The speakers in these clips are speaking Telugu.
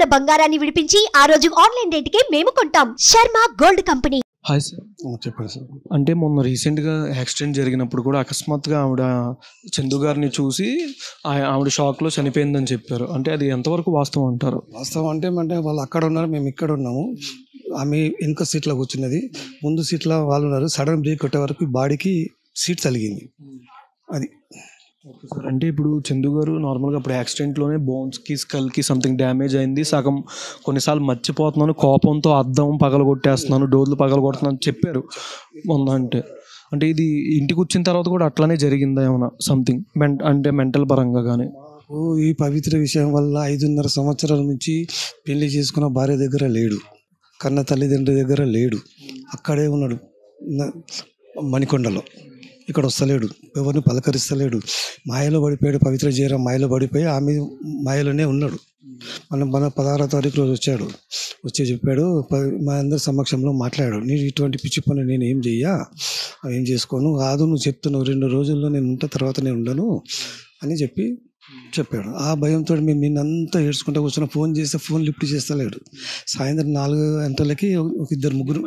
ఉన్న బంగారాన్ని విడిపించి ఆ రోజు ఆన్లైన్ రేటుకే మేము కొంటాం Sharma gold company hi sir చెప్పండి సార్ అంటే మొన్న రీసెంట్గా యాక్సిడెంట్ జరిగినప్పుడు కూడా అకస్మాత్తుగా ఆవిడ చందు గారిని చూసి ఆ- ఆవిడ షాక్లో చనిపోయిందని చెప్పారు అంటే అది ఎంతవరకు వాస్తవం అంటారు వాస్తవం అంటే అంటే వాళ్ళు అక్కడ ఉన్నారు మేము ఇక్కడ ఉన్నాము ఆమె వెనుక సీట్లో కూర్చున్నది ముందు సీట్లో వాళ్ళు ఉన్నారు సడన్ బ్రేక్ కొట్టే వరకు బాడీకి సీట్ తలిగింది అది ఓకే సార్ అంటే ఇప్పుడు చందు గారు నార్మల్గా ఇప్పుడు యాక్సిడెంట్లోనే బోన్స్కి స్కల్కి సంథింగ్ డ్యామేజ్ అయింది సగం కొన్నిసార్లు మర్చిపోతున్నాను కోపంతో అద్దం పగలగొట్టేస్తున్నాను డోర్లు పగలగొడుతున్నాను అని చెప్పారు మొన్న అంటే అంటే ఇది ఇంటికి వచ్చిన తర్వాత కూడా అట్లానే జరిగిందా ఏమైనా సంథింగ్ మెంట్ అంటే మెంటల్ పరంగా కానీ ఓ ఈ పవిత్ర విషయం వల్ల ఐదున్నర సంవత్సరాల నుంచి పెళ్లి చేసుకున్న భార్య దగ్గర లేడు కన్న తల్లిదండ్రుల దగ్గర లేడు అక్కడే ఉన్నాడు న- మణికొండలో ఇక్కడ వస్తలేడు ఎవరిని పలకరిస్తలేడు మాయలో పడిపోయాడు పవిత్ర జయరాం మాయలో పడిపోయి ఆమె మాయలోనే ఉన్నాడు మనం మన పదహారో తారీఖు రోజు వచ్చాడు వచ్చి చెప్పాడు ప- మా అందరి సమక్షంలో మాట్లాడాడు నేను ఇటువంటి పిచ్చి పనులు నేను ఏం చెయ్యా ఏం చేసుకోను కాదు నువ్వు చెప్తున్నావు రెండు రోజుల్లో నేను ఉంటా తర్వాత నేను ఉండను అని చెప్పి చెప్పాడు ఆ భయంతో మేము నిన్నంతా ఏడ్చుకుంటూ కూర్చున్న ఫోన్ చేస్తే ఫోన్ లిఫ్ట్ చేస్తలేడు సాయంత్రం నాలుగు గంటలకి ఒక ఇద్దరు ముగ్గురు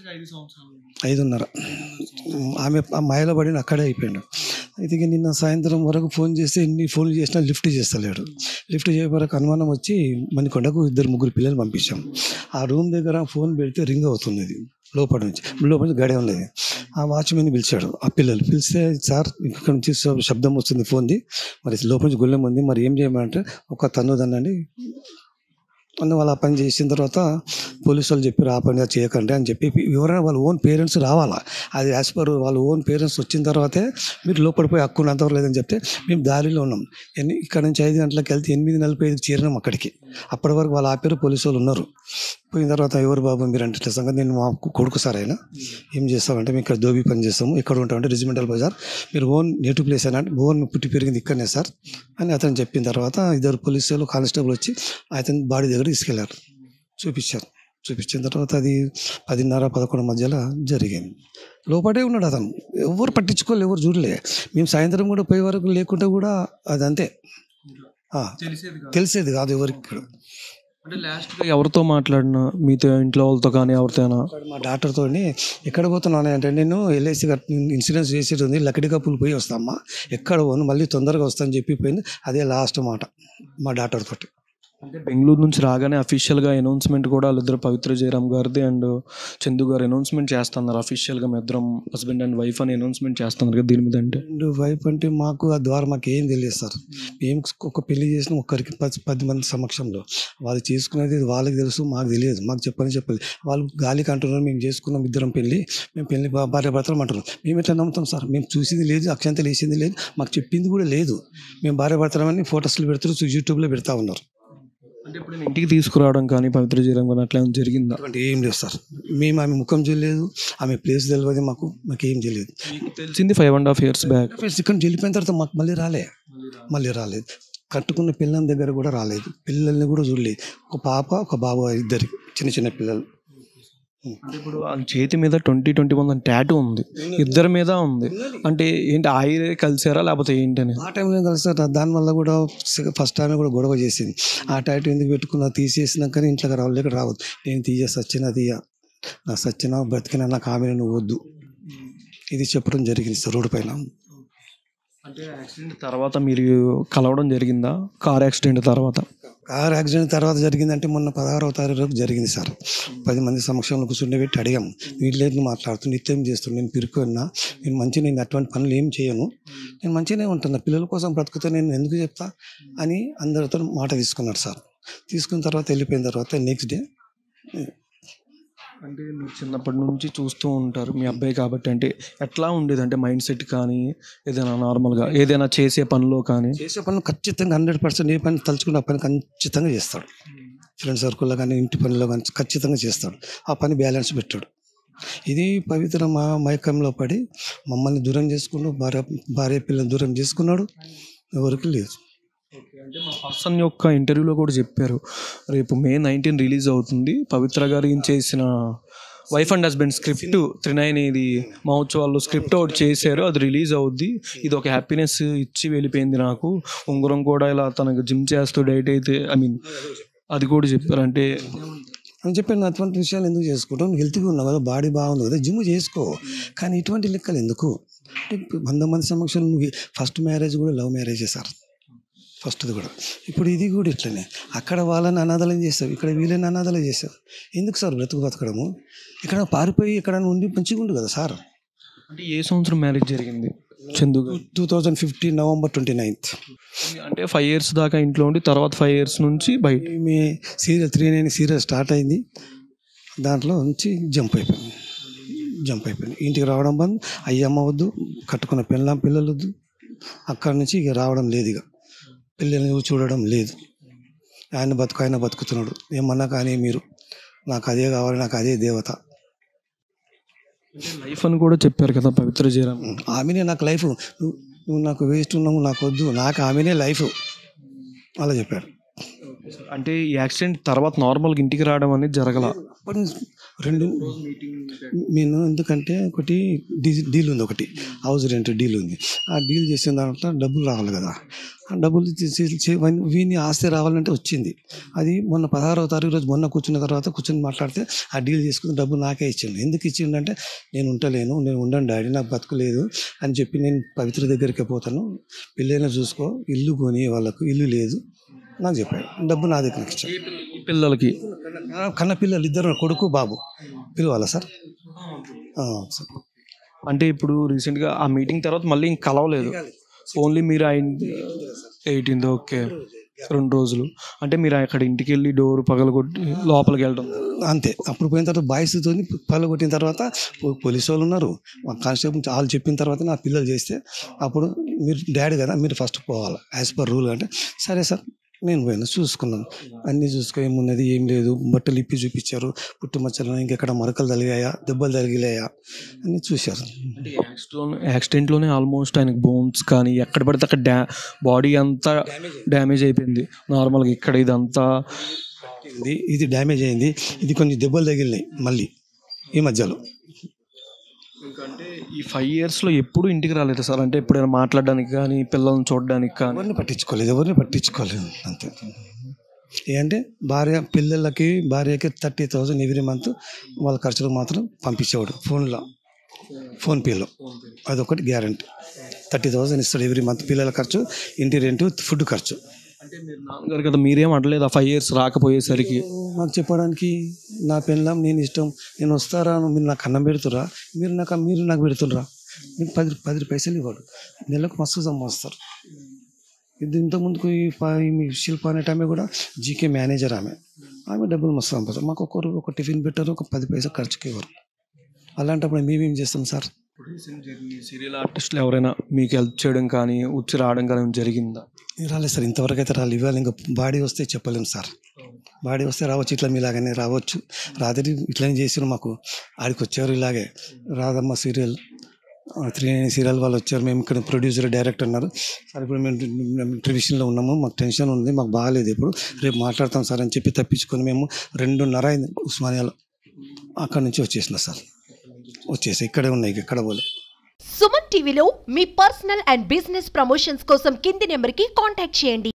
ఐదున్నర ఆమె ఆ మాయలో పడిన అక్కడే అయిపోయాడు అయితే ఇక నిన్న సాయంత్రం వరకు ఫోన్ చేస్తే ఎన్ని ఫోన్లు చేసినా లిఫ్ట్ చేస్తలేడు లిఫ్ట్ చేయ వరకు అనుమానం వచ్చి మణికొండకు ఇద్దరు ముగ్గురు పిల్లలు పంపించాం ఆ రూమ్ దగ్గర ఫోన్ పెడితే రింగ్ అవుతున్నది లోపల నుంచి లోపల నుంచి గడియ ఉన్నది ఆ వాచ్మెన్ పిలిచాడు ఆ పిల్లలు పిలిస్తే సార్ ఇక్కడ నుంచి శ- శబ్దం వస్తుంది ఫోన్ది మరి లోపల నుంచి గుళ్ళెం ఉంది మరి ఏం చేయమంటే ఒక తన్ను దన్నండి అని వాళ్ళు ఆ పని చేసిన తర్వాత పోలీసు వాళ్ళు చెప్పారు ఆ పని చేయకండి అని చెప్పి ఎవరైనా వాళ్ళ ఓన్ పేరెంట్స్ రావాలా అది యాజ్ పర్ వాళ్ళ ఓన్ పేరెంట్స్ వచ్చిన తర్వాతే మీరు లోపలిపోయి హక్కు ఉన్నంతవరకు లేదని చెప్తే మేము దారిలో ఉన్నాం ఎన్ని ఇక్కడ నుంచి ఐదు గంటలకు వెళ్తే ఎనిమిది నలభై ఐదుకి చేరినాం అక్కడికి అప్పటి వరకు వాళ్ళు ఆపారు పోలీసు వాళ్ళు ఉన్నారు పోయిన తర్వాత ఎవరు బాబు మీరు అంటే ఇట్లా సంగతి నేను మా కొడుకు సార్ ఆయన ఏం చేస్తామంటే మేము ఇక్కడ దోబీ పని చేస్తాము ఇక్కడ ఉంటామంటే రెజిమెంటల్ బజార్ మీరు ఓన్ నేటివ్ ప్లేస్ అని అంటే ఓన్ పుట్టి పెరిగింది ఇక్కడనే సార్ అని అతను చెప్పిన తర్వాత ఇద్దరు పోలీసులు కానిస్టేబుల్ వచ్చి అతని బాడీ దగ్గర తీసుకెళ్లారు చూపించారు చూపించిన తర్వాత అది పదిన్నర పదకొండు మధ్యలో జరిగింది లోపడే ఉన్నాడు అతను ఎవరు పట్టించుకోలే ఎవరు చూడలే మేము సాయంత్రం కూడా పోయే వరకు లేకుంటే కూడా అది అంతే ఆ, తెలిసేది కాదు ఎవరికి ఇక్కడ అంటే లాస్ట్గా ఎవరితో మాట్లాడినా మీతో ఇంట్లో వాళ్ళతో కానీ ఎవరితోనా ఇక్కడ మా డాక్టర్తో ఎక్కడ పోతున్నాను అంటే నేను ఎల్ఐసి ఇన్సూరెన్స్ చేసేది ఉంది లక్కడి కప్పులు పోయి వస్తామ్మా ఎక్కడ పోను మళ్ళీ తొందరగా వస్తాను చెప్పి పోయింది అదే లాస్ట్ మాట మా డాక్టర్ తోటి అంటే బెంగళూరు నుంచి రాగానే అఫీషియల్గా అనౌన్స్మెంట్ కూడా వాళ్ళిద్దరు పవిత్ర జయరామ్ గారిది అండ్ చందు గారు అనౌన్స్మెంట్ చేస్తున్నారు అఫీషియల్గా మీ ఇద్దరం హస్బెండ్ అండ్ వైఫ్ అని అనౌన్స్మెంట్ చేస్తున్నారు కదా దీని మీద అంటే అండ్ వైఫ్ అంటే మాకు ఆ ద్వారా మాకు ఏం తెలియదు సార్ మేము ఒక పెళ్లి చేసిన ఒక్కరికి పది పది మంది సమక్షంలో వాళ్ళు చేసుకునేది వాళ్ళకి తెలుసు మాకు తెలియదు మాకు చెప్పని చెప్పలేదు వాళ్ళు గాలికి అంటున్నారు మేము చేసుకున్నాం ఇద్దరం పెళ్లి మేము పెళ్లి భా- భార్య భర్తలు అంటున్నాం మేము ఎట్లా నమ్ముతాం సార్ మేము చూసింది లేదు అక్షంతలు వేసింది లేదు మాకు చెప్పింది కూడా లేదు మేము భార్య భర్తలమని ఫోటోస్లు పెడుతున్నారు యూట్యూబ్లో పెడతా ఉన్నారు అంటే ఇప్పుడు నేను ఇంటికి తీసుకురావడం కానీ పవిత్ర జయరామ్ కానీ అట్లా ఏమైనా జరిగిందా అటువంటి ఏం లేదు సార్ మేము ఆమె ముఖం చూడలేదు ఆమె ప్లేస్ తెలియదు మాకు మాకు ఏం తెలియదు మీకు తెలిసింది five and half years back ఇక్కడ నుంచి వెళ్ళిపోయిన తర్వాత మాకు మళ్ళీ రాలే మళ్ళీ రాలేదు కట్టుకున్న పిల్లల దగ్గర కూడా రాలేదు పిల్లల్ని కూడా చూడలేదు ఒక పాప ఒక బాబు ఇద్దరు చిన్న చిన్న పిల్లలు అంటే ఇప్పుడు ఆ చేతి మీద ట్వంటీ ట్వంటీ వన్ టాటూ ఉంది ఇద్దరి మీద ఉంది అంటే ఏంటి ఆయిరే కలిసారా లేకపోతే ఏంటని ఆ టైంలో కలిసి దానివల్ల కూడా ఫస్ట్ టైం కూడా గొడవ చేసింది ఆ టైట్ ఎందుకు పెట్టుకున్నా తీసేసినాకనే ఇంట్లోకి రావాలి ఇక్కడ రావద్దు నేను తీయ సచ్చినా తీయ నా సచ్చినా బ్రతికినా నాకు ఆమె నువ్వు వద్దు ఇది చెప్పడం జరిగింది సార్ రోడ్డు పైన అంటే యాక్సిడెంట్ తర్వాత మీరు కలవడం జరిగిందా కార్ యాక్సిడెంట్ తర్వాత కార్ యాక్సిడెంట్ తర్వాత జరిగిందంటే మొన్న పదహారవ తారీఖు జరిగింది సార్ పది మంది సమక్షంలో కూర్చుండే పెట్టి అడిగాము వీళ్ళని మాట్లాడుతూ నిత్యం చేస్తున్నాను నేను పిరుకున్నా నేను మంచి నేను అటువంటి పనులు ఏం చేయను నేను మంచిగానే ఉంటున్నా పిల్లల కోసం బ్రతుకుతా నేను ఎందుకు చెప్తా అని అందరితో మాట తీసుకున్నాడు సార్ తీసుకున్న తర్వాత వెళ్ళిపోయిన తర్వాత నెక్స్ట్ డే అంటే మీరు చిన్నప్పటి నుంచి చూస్తూ ఉంటారు మీ అబ్బాయి కాబట్టి అంటే ఎట్లా ఉండేది అంటే మైండ్ సెట్ కానీ ఏదైనా నార్మల్గా ఏదైనా చేసే పనిలో కానీ చేసే పనులు ఖచ్చితంగా హండ్రెడ్ పర్సెంట్ ఏ పని తలుచుకున్న ఆ పని ఖచ్చితంగా చేస్తాడు ఫ్రెండ్ సర్కిల్లో కానీ ఇంటి పనిలో కానీ ఖచ్చితంగా చేస్తాడు ఆ పని బ్యాలెన్స్ పెట్టాడు ఇది పవిత్ర మా మైకంలో పడి మమ్మల్ని దూరం చేసుకున్నాడు భార్య భార్య పిల్లలు దూరం చేసుకున్నాడు ఎవరికి లేదు అంటే మా పర్సన్ యొక్క ఇంటర్వ్యూలో కూడా చెప్పారు రేపు మే నైన్టీన్ రిలీజ్ అవుతుంది పవిత్ర గారు ఏం చేసిన wife and husband script three nine ఇది మహోత్సవాల్లో స్క్రిప్ట్ ఒకటి చేశారు అది రిలీజ్ అవుద్ది ఇది ఒక హ్యాపీనెస్ ఇచ్చి వెళ్ళిపోయింది నాకు ఉంగరం కూడా ఇలా తనకు జిమ్ చేస్తూ డైట్ అయితే ఐ మీన్ అది కూడా చెప్పారు అంటే అని చెప్పి నేను అటువంటి విషయాలు ఎందుకు చేసుకుంటాం నువ్వు హెల్త్గా ఉన్నావు కదా బాడీ బాగుంది కదా జిమ్ చేసుకో కానీ ఇటువంటి లెక్కలు ఎందుకు అంటే వంద మంది సమక్షంలో నువ్వు ఫస్ట్ మ్యారేజ్ కూడా లవ్ మ్యారేజ్ చేశారు ఫస్ట్ది కూడా ఇప్పుడు ఇది కూడా ఇట్లనే అక్కడ వాళ్ళని అనాథలం చేస్తావు ఇక్కడ వీళ్ళని అనాథలం చేస్తావు ఎందుకు సార్ బ్రతుకు బతకడము ఇక్కడ పారిపోయి ఇక్కడ ఉండి మంచిగా ఉండు కదా సార్ అంటే ఏ సంవత్సరం మ్యారేజ్ జరిగింది Chandu garu two thousand fifteen November twenty ninth అంటే ఫైవ్ ఇయర్స్ దాకా ఇంట్లో ఉండి తర్వాత ఫైవ్ ఇయర్స్ నుంచి బయట మీ serial three nine serial start అయింది దాంట్లో నుంచి జంప్ అయిపోయింది జంప్ అయిపోయింది ఇంటికి రావడం బంద్ అయ్యమ్మ వద్దు కట్టుకున్న పిల్ల పిల్లలు వద్దు అక్కడి నుంచి ఇక రావడం లేదు ఇక పిల్లల్ని చూడడం లేదు ఆయన బతుకు ఆయన బతుకుతున్నాడు ఏమన్నా కానీ మీరు నాకు అదే కావాలి నాకు అదే దేవత లైఫ్ అని కూడా చెప్పారు కదా పవిత్ర జయరామ్ ఆమెనే నాకు లైఫ్ నువ్వు నువ్వు నాకు వేస్ట్ ఉన్నావు నాకు వద్దు నాకు ఆమెనే లైఫ్ అలా చెప్పాడు అంటే ఈ యాక్సిడెంట్ తర్వాత నార్మల్గా ఇంటికి రావడం అనేది జరగల అప్పటి నుంచి రెండు నేను ఎందుకంటే ఒకటి డీ- డీల్ ఉంది ఒకటి హౌస్ రెంట్ డీల్ ఉంది ఆ డీల్ చేసిన దాంట్లో డబ్బులు రావాలి కదా ఆ డబ్బులు తీసి- చే- వీని ఆస్తి రావాలంటే వచ్చింది అది మొన్న పదహారవ తారీఖు రోజు మొన్న కూర్చున్న తర్వాత కూర్చొని మాట్లాడితే ఆ డీల్ చేసుకుని డబ్బులు నాకే ఇచ్చిండు ఎందుకు ఇచ్చిండంటే నేను ఉండలేను నేను ఉండను డాడీ నాకు బతుకులేదు అని చెప్పి నేను పవిత్ర దగ్గరికి పోతాను పెళ్ళైనా చూసుకో ఇల్లు కొని వాళ్ళకు ఇల్లు లేదు నాకు చెప్పాడు డబ్బు నా దగ్గరికి ఇచ్చాడు ఈ పిల్లలకి కన్న పిల్లలు ఇద్దరు కొడుకు బాబు పిలవాలా సార్ ఆ, సార్ అంటే ఇప్పుడు రీసెంట్గా ఆ మీటింగ్ తర్వాత మళ్ళీ ఇంక కలవలేదు ఓన్లీ మీరు ఆయన ఎయిటీన్త్ ఓకే రెండు రోజులు అంటే మీరు అక్కడ ఇంటికి వెళ్ళి డోర్ పగలగొట్టి లోపలికి వెళ్ళడం అంతే అప్పుడు పోయిన తర్వాత బాయ్స్తో పళ్ళు కొట్టిన తర్వాత పో- పోలీసు వాళ్ళు ఉన్నారు మా కానిస్టేబుల్ వాళ్ళు చెప్పిన తర్వాత నా పిల్లలు చేస్తే అప్పుడు మీరు డాడీ కదా మీరు ఫస్ట్ పోవాలి యాజ్ పర్ రూల్ అంటే సరే సార్ నేను పోయినా చూసుకున్నాను అన్నీ చూసుకో ఏమున్నది ఏం లేదు బట్టలు ఇప్పి చూపించారు పుట్టుమచ్చలు ఇంకెక్కడ మరకలు తగిలాయా దెబ్బలు తగిలాయా అన్నీ చూశారు అంటే యాక్సిడెంట్ యాక్సిడెంట్లోనే ఆల్మోస్ట్ ఆయనకు బోన్స్ కానీ ఎక్కడ పడితే అక్కడ డ్యా బాడీ అంతా డ్యామేజ్ అయిపోయింది నార్మల్గా ఇక్కడ ఇదంతా ఇది ఇది డ్యామేజ్ అయింది ఇది కొన్ని దెబ్బలు తగిలినాయి మళ్ళీ ఈ మధ్యలో ఎందుకంటే ఈ ఫైవ్ ఇయర్స్లో ఎప్పుడు ఇంటికి రాలేదు సార్ అంటే ఎప్పుడైనా మాట్లాడడానికి కానీ పిల్లల్ని చూడడానికి కానీ ఎవరిని పట్టించుకోలేదు ఎవరిని పట్టించుకోలేదు అంతే ఏంటంటే భార్య పిల్లలకి భార్యకి థర్టీ థౌజండ్ ఎవ్రీ మంత్ వాళ్ళ ఖర్చులు మాత్రం పంపించేవాడు ఫోన్లో ఫోన్పేలో అదొకటి గ్యారంటీ థర్టీ థౌజండ్ ఇస్తాడు ఎవ్రీ మంత్ పిల్లల ఖర్చు ఇంటి రెంట్ ఫుడ్ ఖర్చు అంటే మీరు నాన్నగారు కదా మీరేం అనలేదు ఆ ఫైవ్ ఇయర్స్ రాకపోయేసరికి నాకు చెప్పడానికి నా పెళ్ళం నేను ఇష్టం నేను వస్తారా మీరు నాకు అన్నం పెడుతురా మీరు నాకు మీరు నాకు పెడుతుర్రా మీకు పది పది పైసలు ఇవ్వడు నెలకు మస్తు సంపాదిస్తారు ఇది ఇంతకుముందుకు ఈ ప- ఈ మీ శిల్ప అనే ఆమె కూడా జీకే మేనేజర్ ఆమె ఆమె డబ్బులు మస్తు సంపాదిస్తారు మాకు ఒక్కరు ఒక టిఫిన్ పెట్టారు ఒక పది పైసలు ఖర్చుకి ఇవ్వరు అలాంటప్పుడు మేమేం చేస్తాం సార్ సీరియల్ ఆర్టిస్టులు ఎవరైనా మీకు హెల్ప్ చేయడం కానీ వచ్చి రావడం కానీ జరిగిందా రాలేదు సార్ ఇంతవరకు అయితే రాలేదు ఇవ్వాలి ఇంకా బాడీ వస్తే చెప్పలేము సార్ బాడీ వస్తే రావచ్చు ఇట్లా మీలాగానే రావచ్చు రాత్రి ఇట్లనే చేసారు మాకు ఆడికి వచ్చారు ఇలాగే Radhamma serial three nine serial వాళ్ళు వచ్చారు మేము ఇక్కడ ప్రొడ్యూసర్ డైరెక్టర్ అన్నారు సార్ ఇప్పుడు మేము మేము ట్రెడిషన్లో ఉన్నాము మాకు టెన్షన్ ఉంది మాకు బాగాలేదు ఇప్పుడు రేపు మాట్లాడతాం సార్ అని చెప్పి తప్పించుకొని మేము రెండున్నర అయింది ఉస్మానియాలో అక్కడ నుంచి వచ్చేసిన సార్ వచ్చేసి ఇక్కడే ఉన్నాయి ఇక్కడ పోలే సుమన్ టీవీలో మీ పర్సనల్ అండ్ బిజినెస్ ప్రమోషన్స్ కోసం కింది నెంబర్కి కాంటాక్ట్ చేయండి